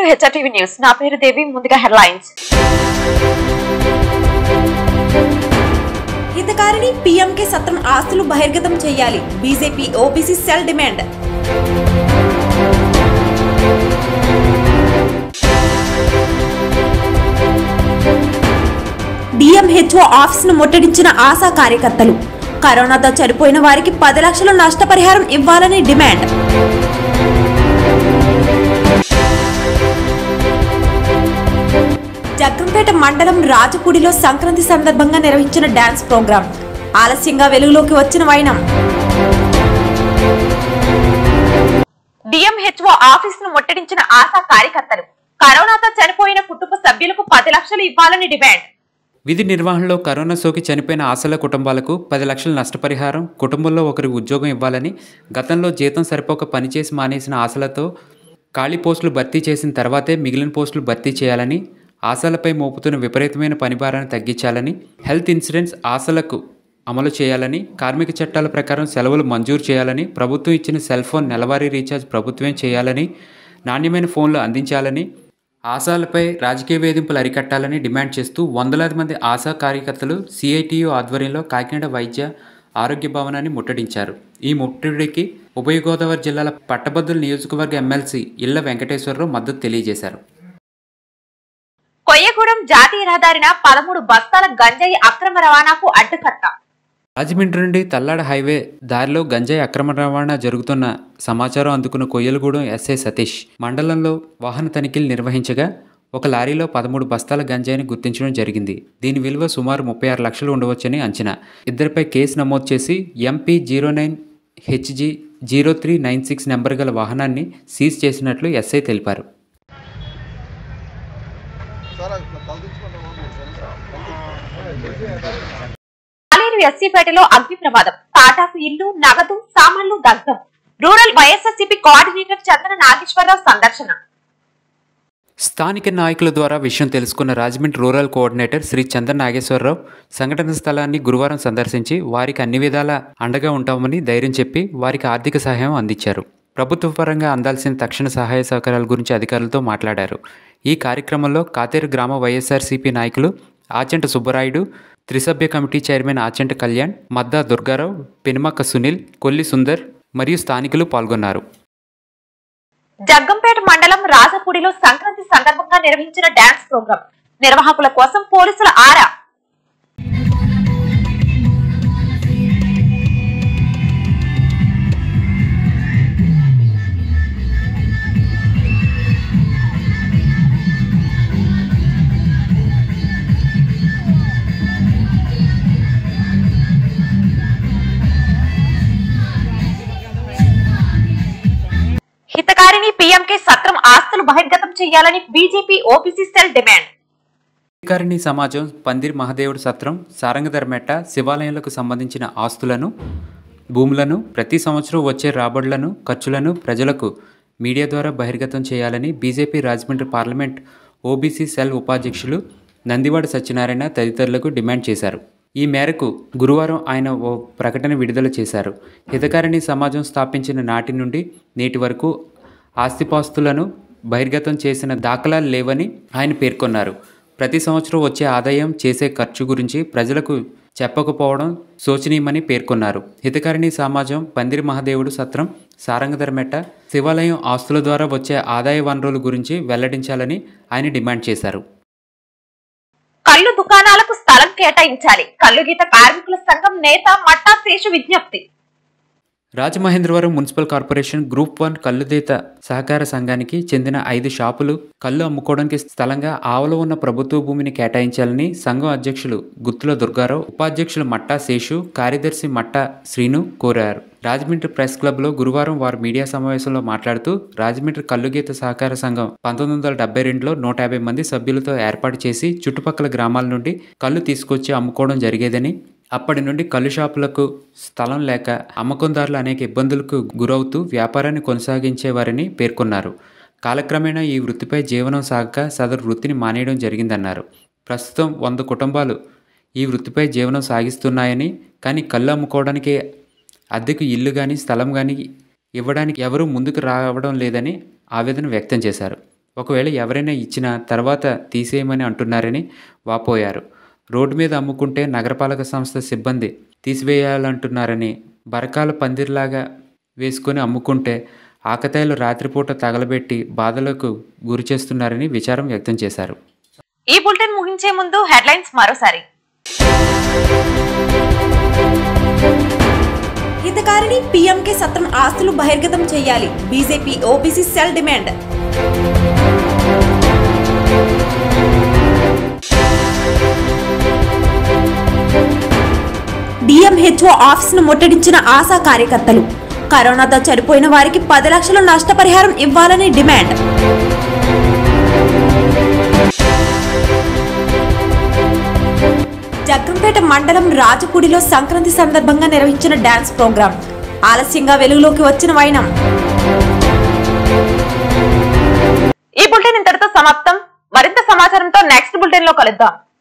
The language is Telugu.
హెచ్ఆర్టీవీ న్యూస్ నా పేరు దేవి ముందుగా హెడ్లైన్స్ హితకారిణి పీఎంకే సత్రం ఆస్తులు బహిర్గతం చేయాలి BJP OBC cell demand DMHO ఆఫీసును ముట్టడించిన ఆశా కార్యకర్తలు కరోనాతో చనిపోయిన వారికి పది లక్షల నష్టపరిహారం ఇవ్వాలని డిమాండ్ జగ్గంపేట మండలం రాజపూడిలో సంక్రాంతి సందర్భంగా నిర్వహించిన డాన్స్ ప్రోగ్రాం ఆలస్యంగా వెలుగులోకి వచ్చిన వైనం డిఎంహెచ్ఓ ఆఫీస్ ను ముట్టడించిన ఆశా కార్యకర్తలు కరోనాతో చనిపోయిన కుటుంబ సభ్యులకు పది లక్షలు ఇవ్వాలని డిమాండ్ విధి నిర్వహణలో కరోనా సోకి చనిపోయిన ఆశల కుటుంబాలకు పది లక్షల నష్టపరిహారం కుటుంబంలో ఒకరికి ఉద్యోగం ఇవ్వాలని గతంలో జీతం సరిపోక పనిచేసి మానేసిన ఆశలతో ఖాళీ పోస్టులు భర్తీ చేసిన తర్వాతే మిగిలిన పోస్టులు భర్తీ చేయాలని ఆశలపై మోపుతున్న విపరీతమైన పనిభారాన్ని తగ్గించాలని హెల్త్ ఇన్సూరెన్స్ ఆశలకు అమలు చేయాలని కార్మిక చట్టాల ప్రకారం సెలవులు మంజూరు చేయాలని ప్రభుత్వం ఇచ్చిన సెల్ ఫోన్ నెలవారీ రీఛార్జ్ ప్రభుత్వమే చేయాలని నాణ్యమైన ఫోన్లు అందించాలని ఆశాలపై రాజకీయ వేధింపులు అరికట్టాలని డిమాండ్ చేస్తూ వందలాది మంది ఆశా కార్యకర్తలు సిఐటియు ఆధ్వర్యంలో కాకినాడ వైద్య ఆరోగ్య భవనాన్ని ముట్టడించారు ఈ ముట్టడికి ఉభయ గోదావరి జిల్లాల పట్టభద్రుల నియోజకవర్గ ఎమ్మెల్సీ ఇళ్ల వెంకటేశ్వరరావు మద్దతు తెలియజేశారు కొయ్యగూడెం జాతీయ రహదారిన పదమూడు బస్తాల గంజాయి అక్రమ రవాణాకు అడ్డుకట్ట రాజమండ్రి నుండి తల్లాడ హైవే దారిలో గంజాయి అక్రమ రవాణా జరుగుతున్న సమాచారం అందుకున్న కొయ్యలగూడెం ఎస్ఐ సతీష్ మండలంలో వాహన తనిఖీలు నిర్వహించగా ఒక లారీలో పదమూడు బస్తాల గంజాయిని గుర్తించడం జరిగింది దీని విలువ సుమారు ముప్పై ఆరు లక్షలు ఉండవచ్చని అంచనా ఇద్దరిపై కేసు నమోదు చేసి MP zero nine HG zero three nine six number గల వాహనాన్ని సీజ్ చేసినట్లు ఎస్ఐ తెలిపారు పాలేరు ఎస్సీపేటలో అగ్ని ప్రమాదం తాటాకు ఇల్లు నగదు సామాన్లు దగ్ధం rural YSRCP coordinator Chandra Nageswara Rao సందర్శన స్థానిక నాయకుల ద్వారా విషయం తెలుసుకున్న రాజమండ్రి రూరల్ కోఆర్డినేటర్ శ్రీ చంద్ర నాగేశ్వరరావు సంఘటన స్థలాన్ని గురువారం సందర్శించి వారికి అన్ని విధాల అండగా ఉంటామని ధైర్యం చెప్పి వారికి ఆర్థిక సహాయం అందించారు ప్రభుత్వ పరంగా అందాల్సిన తక్షణ సహాయ సహకారాల గురించి అధికారులతో మాట్లాడారు ఈ కార్యక్రమంలో కాతేరు గ్రామ వైఎస్ఆర్సీపీ నాయకులు ఆచంట సుబ్బరాయుడు త్రిసభ్య కమిటీ చైర్మన్ ఆచంట కళ్యాణ్ మద్దా దుర్గారావు పెనుమక్క సునీల్ కొల్లి సుందర్ మరియు స్థానికులు పాల్గొన్నారు జగ్గంపేట మండలం రాజపూడిలో సంక్రాంతి సందర్భంగా నిర్వహించిన డాన్స్ ప్రోగ్రాం నిర్వాహకుల కోసం పోలీసుల ఆరా హితకారిణి పీఎంకే సత్రం ఆస్తులు బహిర్గతం చేయాలని బీజేపీ ఓబీసీ సెల్ డిమాండ్ అధికారిణి సమాజం పందిరి మహాదేవుడు సత్రం సారంగధర్మెట్ట శివాలయాలకు సంబంధించిన ఆస్తులను భూములను ప్రతి సంవత్సరం వచ్చే రాబడులను ఖర్చులను ప్రజలకు మీడియా ద్వారా బహిర్గతం చేయాలని BJP Rajahmundry parliament OBC cell ఉపాధ్యక్షులు నందివాడ సత్యనారాయణ తదితరులకు డిమాండ్ చేశారు ఈ మేరకు గురువారం ఆయన ఓ ప్రకటన విడుదల చేశారు హితకారిణి సమాజం స్థాపించిన నాటి నుండి నేటి వరకు ఆస్తిపాస్తులను బహిర్గతం చేసిన దాఖలాలు లేవని ఆయన పేర్కొన్నారు ప్రతి సంవత్సరం వచ్చే ఆదాయం చేసే ఖర్చు గురించి ప్రజలకు చెప్పకపోవడం శోచనీయమని పేర్కొన్నారు హితకారిణి సమాజం పందిరి మహాదేవుడు సత్రం సారంగధరమెట్ట శివాలయం ఆస్తుల ద్వారా వచ్చే ఆదాయ వనరుల గురించి వెల్లడించాలని ఆయన డిమాండ్ చేశారు కళ్ళు దుకాణాలకు స్థలం కేటాయించాలి కళ్ళు గీత కార్మికుల సంఘం నేత మట్టా శేషు విజ్ఞప్తి Rajamahendravaram municipal corporation group one కల్లుదీత సహకార సంఘానికి చెందిన ఐదు షాపులు కళ్ళు అమ్ముకోవడానికి స్థలంగా ఆవలో ఉన్న ప్రభుత్వ భూమిని కేటాయించాలని సంఘం అధ్యక్షులు గుత్తుల దుర్గారావు ఉపాధ్యక్షులు మట్టా శేషు కార్యదర్శి మట్టా శ్రీను కోరారు రాజమండ్రి ప్రెస్ క్లబ్లో గురువారం వారు మీడియా సమావేశంలో మాట్లాడుతూ రాజమండ్రి కల్లుగీత సహకార సంఘం పంతొమ్మిది వందల డెబ్బై రెండులో నూట యాభై మంది సభ్యులతో ఏర్పాటు చేసి చుట్టుపక్కల గ్రామాల నుండి కళ్ళు తీసుకొచ్చి అమ్ముకోవడం జరిగేదని అప్పటి నుండి కళ్ళు షాపులకు స్థలం లేక అమ్మకందారులు అనేక ఇబ్బందులకు గురవుతూ వ్యాపారాన్ని కొనసాగించేవారని పేర్కొన్నారు కాలక్రమేణా ఈ వృత్తిపై జీవనం సాగక సదరు వృత్తిని మానేయడం జరిగిందన్నారు ప్రస్తుతం వంద కుటుంబాలు ఈ వృత్తిపై జీవనం సాగిస్తున్నాయని కానీ కళ్ళు అమ్ముకోవడానికి అద్దెకు ఇల్లు కానీ స్థలం కానీ ఇవ్వడానికి ఎవరూ ముందుకు రావడం లేదని ఆవేదన వ్యక్తం చేశారు ఒకవేళ ఎవరైనా ఇచ్చినా తర్వాత తీసేయమని అంటున్నారని వాపోయారు రోడ్డు మీద అమ్ముకుంటే నగరపాలక సంస్థ సిబ్బంది తీసివేయాలంటున్నారని బరకాల పందిర్లాగా వేసుకొని అమ్ముకుంటే ఆకతాయిలు రాత్రిపూట తగలబెట్టి బాధలకు గురి చేస్తున్నారని విచారం వ్యక్తం చేశారు ఈ బులెటిన్ ముగించే ముందు హెడ్లైన్స్ మరోసారి హితకారిణి పీఎంకే సత్రం ఆస్తులు బహిర్గతం చేయాలి BJP OBC cell demand DMHO ఆఫీసును ముట్టడించిన ఆశా కార్యకర్తలు కరోనాతో చనిపోయిన వారికి పది లక్షల నష్టపరిహారం ఇవ్వాలని డిమాండ్ జగ్గంపేట మండలం రాజపూడిలో సంక్రాంతి సందర్భంగా నిర్వహించిన డాన్స్ ప్రోగ్రాం ఆలస్యంగా వెలుగులోకి వచ్చిన వైనం ఈ బులెటిన్ ఇంతటితో సమాప్తం మరింత సమాచారంతో నెక్స్ట్ బులెటిన్ లో కలుద్దాం